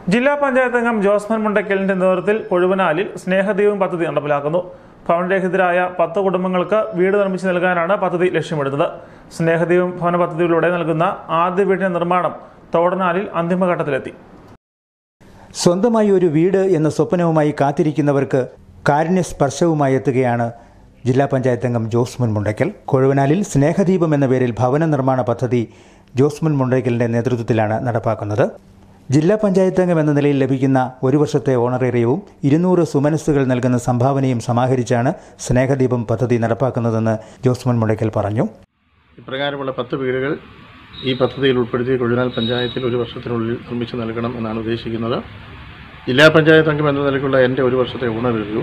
ജില്ലാ പഞ്ചായത്ത് അംഗം ജോസ്മൻ മുണ്ടയ്ക്കലിന്റെ നേതൃത്വത്തിൽ കൊഴുവനാലിൽ സ്നേഹദീപം പദ്ധതി നടപ്പിലാക്കുന്നു ഭവനരഹിതരായ പത്ത് കുടുംബങ്ങൾക്ക് വീട് നിർമ്മിച്ചു നൽകാനാണ് പദ്ധതി ലക്ഷ്യമിടുന്നത് സ്നേഹദീപം ഭവന പദ്ധതിയിലൂടെ നൽകുന്ന ആദ്യ വീടിന്റെ നിർമ്മാണം തോടനാലിൽ അന്തിമഘട്ടത്തിലെത്തി സ്വന്തമായി ഒരു വീട് എന്ന സ്വപ്നവുമായി കാത്തിരിക്കുന്നവർക്ക് കാരുണ്യസ്പർശവുമായി എത്തുകയാണ് ജില്ലാ പഞ്ചായത്ത് അംഗം ജോസ്മുൻ മുണ്ടയ്ക്കൽ കൊഴുവനാലിൽ സ്നേഹദീപം എന്ന പേരിൽ ഭവന നിർമ്മാണ പദ്ധതി ജോസ്മുൻ മുണ്ടയ്ക്കലിന്റെ നേതൃത്വത്തിലാണ് നടപ്പാക്കുന്നത് ജില്ലാ പഞ്ചായത്ത് അംഗം എന്ന നിലയിൽ ലഭിക്കുന്ന ഒരു വർഷത്തെ ഓണറേറിയവും ഇരുന്നൂറ് സുമനസ്സുകൾ നൽകുന്ന സംഭാവനയും സമാഹരിച്ചാണ് സ്നേഹദീപം പദ്ധതി നടപ്പാക്കുന്നതെന്ന് ജോസ്മുൻ മുണ്ടയ്ക്കൽ പറഞ്ഞു ഇപ്രകാരമുള്ള പത്ത് വീടുകൾ ഈ പദ്ധതിയിൽ ഉൾപ്പെടുത്തി കൊഴുനാൽ പഞ്ചായത്തിൽ ഒരു വർഷത്തിനുള്ളിൽ നിർമ്മിച്ച് നൽകണം എന്നാണ് ഉദ്ദേശിക്കുന്നത് ജില്ലാ പഞ്ചായത്ത് അംഗം എന്ന നിലയ്ക്കുള്ള എൻ്റെ ഒരു വർഷത്തെ ഊണറിവ്യൂ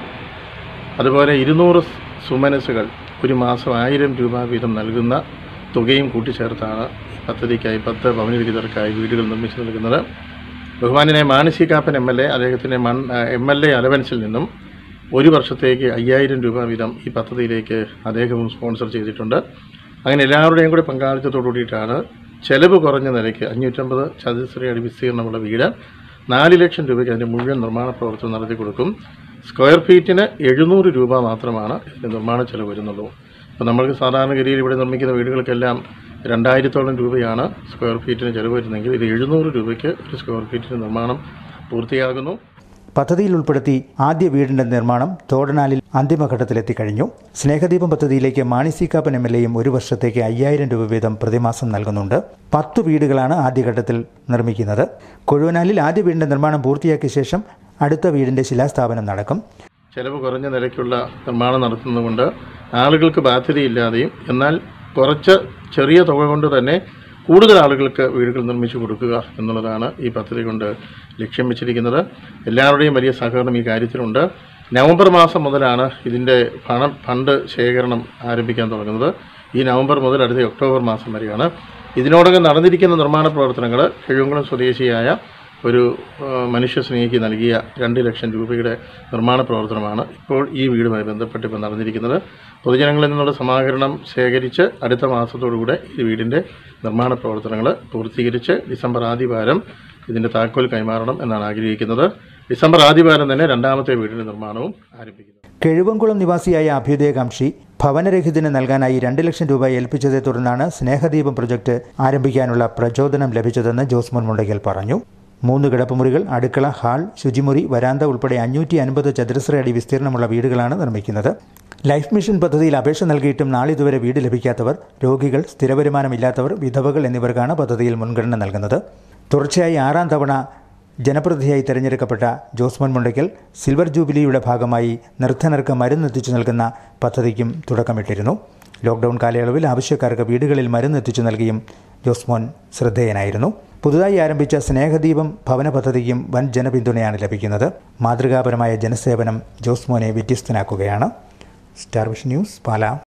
അതുപോലെ ഇരുന്നൂറ് സുമനസ്സുകൾ ഒരു മാസം ആയിരം രൂപ വീതം നൽകുന്ന തുകയും കൂട്ടിച്ചേർത്താണ് ഈ പദ്ധതിക്കായി പത്ത് ഭവനരഹിതർക്കായി വീടുകൾ നിർമ്മിച്ച് നൽകുന്നത് ബഹുമാനായ മാനസി കാപ്പൻ എം എൽ എ അദ്ദേഹത്തിൻ്റെ മൺ എം എൽ എ അലവൻസിൽ നിന്നും ഒരു വർഷത്തേക്ക് അയ്യായിരം രൂപ വീതം ഈ പദ്ധതിയിലേക്ക് അദ്ദേഹവും സ്പോൺസർ ചെയ്തിട്ടുണ്ട് അങ്ങനെ എല്ലാവരുടെയും കൂടി പങ്കാളിത്തത്തോടു കൂടിയിട്ടാണ് ചെലവ് കുറഞ്ഞ നിലയ്ക്ക് അഞ്ഞൂറ്റമ്പത് ചതുരശ്രീ അടി വിസ്തീർണമുള്ള വീട് നാല് ലക്ഷം രൂപയ്ക്ക് അതിൻ്റെ മുഴുവൻ നിർമ്മാണ പ്രവർത്തനം നടത്തി കൊടുക്കും സ്ക്വയർ ഫീറ്റിന് എഴുന്നൂറ് രൂപ മാത്രമാണ് ഇതിൻ്റെ നിർമ്മാണ ചെലവ് വരുന്നുള്ളൂ അപ്പോൾ നമ്മൾക്ക് സാധാരണഗതിയിൽ ഇവിടെ നിർമ്മിക്കുന്ന വീടുകൾക്കെല്ലാം രണ്ടായിരത്തോളം രൂപയാണ് സ്ക്വയർ ഫീറ്റിന് ചെലവ് വരുന്നതെങ്കിൽ ഇത് എഴുന്നൂറ് രൂപയ്ക്ക് ഒരു സ്ക്വയർ ഫീറ്റിന് നിർമ്മാണം പൂർത്തിയാകുന്നു പദ്ധതിയിൽ ഉൾപ്പെടുത്തി ആദ്യ വീടിന്റെ നിർമ്മാണം തോടനാലിൽ അന്തിമഘട്ടത്തിലെത്തിക്കഴിഞ്ഞു സ്നേഹദീപം പദ്ധതിയിലേക്ക് Mani C Kappan M L എയും ഒരു വർഷത്തേക്ക് അയ്യായിരം രൂപ വീതം പ്രതിമാസം നൽകുന്നുണ്ട് പത്ത് വീടുകളാണ് ആദ്യഘട്ടത്തിൽ നിർമ്മിക്കുന്നത് കൊഴുവനാലിൽ ആദ്യ വീടിന്റെ നിർമ്മാണം പൂർത്തിയാക്കിയ ശേഷം അടുത്ത വീടിന്റെ ശിലാസ്ഥാപനം നടക്കും ചെലവ് കുറഞ്ഞ നിലയ്ക്കുള്ള നിർമ്മാണം നടത്തുന്നതുകൊണ്ട് ആളുകൾക്ക് ബാധ്യതയില്ലാതെയും എന്നാൽ കുറച്ച് ചെറിയ തുക കൊണ്ട് തന്നെ കൂടുതൽ ആളുകൾക്ക് വീടുകൾ നിർമ്മിച്ചു കൊടുക്കുക എന്നുള്ളതാണ് ഈ പദ്ധതി കൊണ്ട് ലക്ഷ്യം വെച്ചിരിക്കുന്നത് എല്ലാവരുടെയും വലിയ സഹകരണം ഈ കാര്യത്തിലുണ്ട് നവംബർ മാസം മുതലാണ് ഇതിൻ്റെ പണം ഫണ്ട് ശേഖരണം ആരംഭിക്കാൻ തുടങ്ങുന്നത് ഈ നവംബർ മുതൽ അടുത്ത ഒക്ടോബർ മാസം വരെയാണ് ഇതിനോടകം നടന്നിരിക്കുന്ന നിർമ്മാണ പ്രവർത്തനങ്ങൾ കിഴങ്കുളം സ്വദേശിയായ ഒരു ആ, മനുഷ്യ സ്നേഹിക്ക് നൽകിയ രണ്ട് ലക്ഷം രൂപയുടെ നിർമ്മാണ പ്രവർത്തനമാണ് ഇപ്പോൾ ഈ വീടുമായി ബന്ധപ്പെട്ട് ഇപ്പോൾ നടന്നിരിക്കുന്നത് പൊതുജനങ്ങളിൽ നിന്നുള്ള സമാഹരണം ശേഖരിച്ച് അടുത്ത മാസത്തോടുകൂടെ ഈ വീടിൻ്റെ നിർമ്മാണ പ്രവർത്തനങ്ങൾ പൂർത്തീകരിച്ച് ഡിസംബർ ആദ്യവാരം ഇതിൻ്റെ താക്കോൽ കൈമാറണം എന്നാണ് ആഗ്രഹിക്കുന്നത് ഡിസംബർ ആദ്യവാരം തന്നെ രണ്ടാമത്തെ വീടിൻ്റെ നിർമ്മാണവും ആരംഭിക്കുന്നു കിഴുവംകുളം നിവാസിയായ അഭ്യുദയകാംക്ഷി ഭവനരഹിതന് നൽകാനായി രണ്ട് ലക്ഷം രൂപ ഏൽപ്പിച്ചതേ തുടർന്നാണ് സ്നേഹദീപം പ്രൊജക്ട് ആരംഭിക്കാനുള്ള പ്രചോദനം ലഭിച്ചതെന്ന് ജോസ്മോൻ മുണ്ടയ്ക്കൽ പറഞ്ഞു മൂന്ന് കിടപ്പുമുറികൾ അടുക്കള ഹാൾ ശുചിമുറി വരാന്ത ഉൾപ്പെടെ അഞ്ഞൂറ്റി അൻപത് ചതുരശ്ര അടി വിസ്തീർണമുള്ള വീടുകളാണ് നിർമ്മിക്കുന്നത് ലൈഫ് മിഷൻ പദ്ധതിയിൽ അപേക്ഷ നൽകിയിട്ടും നാളിതുവരെ വീട് ലഭിക്കാത്തവർ രോഗികൾ സ്ഥിരവരുമാനമില്ലാത്തവർ വിധവകൾ എന്നിവർക്കാണ് പദ്ധതിയിൽ മുൻഗണന നൽകുന്നത് തുടർച്ചയായി ആറാം തവണ ജനപ്രതിനിധിയായി തെരഞ്ഞെടുക്കപ്പെട്ട ജോസ്മോൻ മുണ്ടയ്ക്കൽ സിൽവർ ജൂബിലിയുടെ ഭാഗമായി നിർധനർക്ക് മരുന്നെത്തിച്ചു നൽകുന്ന പദ്ധതിക്കും തുടക്കമിട്ടിരുന്നു ലോക്ക്ഡൌൺ കാലയളവിൽ ആവശ്യക്കാർക്ക് വീടുകളിൽ മരുന്നെത്തിച്ചു നൽകിയും ജോസ്മോൻ ശ്രദ്ധേയനായിരുന്നു പുതുതായി ആരംഭിച്ച സ്നേഹദീപം ഭവന പദ്ധതിക്കും വൻ ജനപിന്തുണയാണ് ലഭിക്കുന്നത് മാതൃകാപരമായ ജനസേവനം ജോസ്മോനെ വ്യത്യസ്തനാക്കുകയാണ് സ്റ്റാർ വിഷൻ ന്യൂസ് പാലാ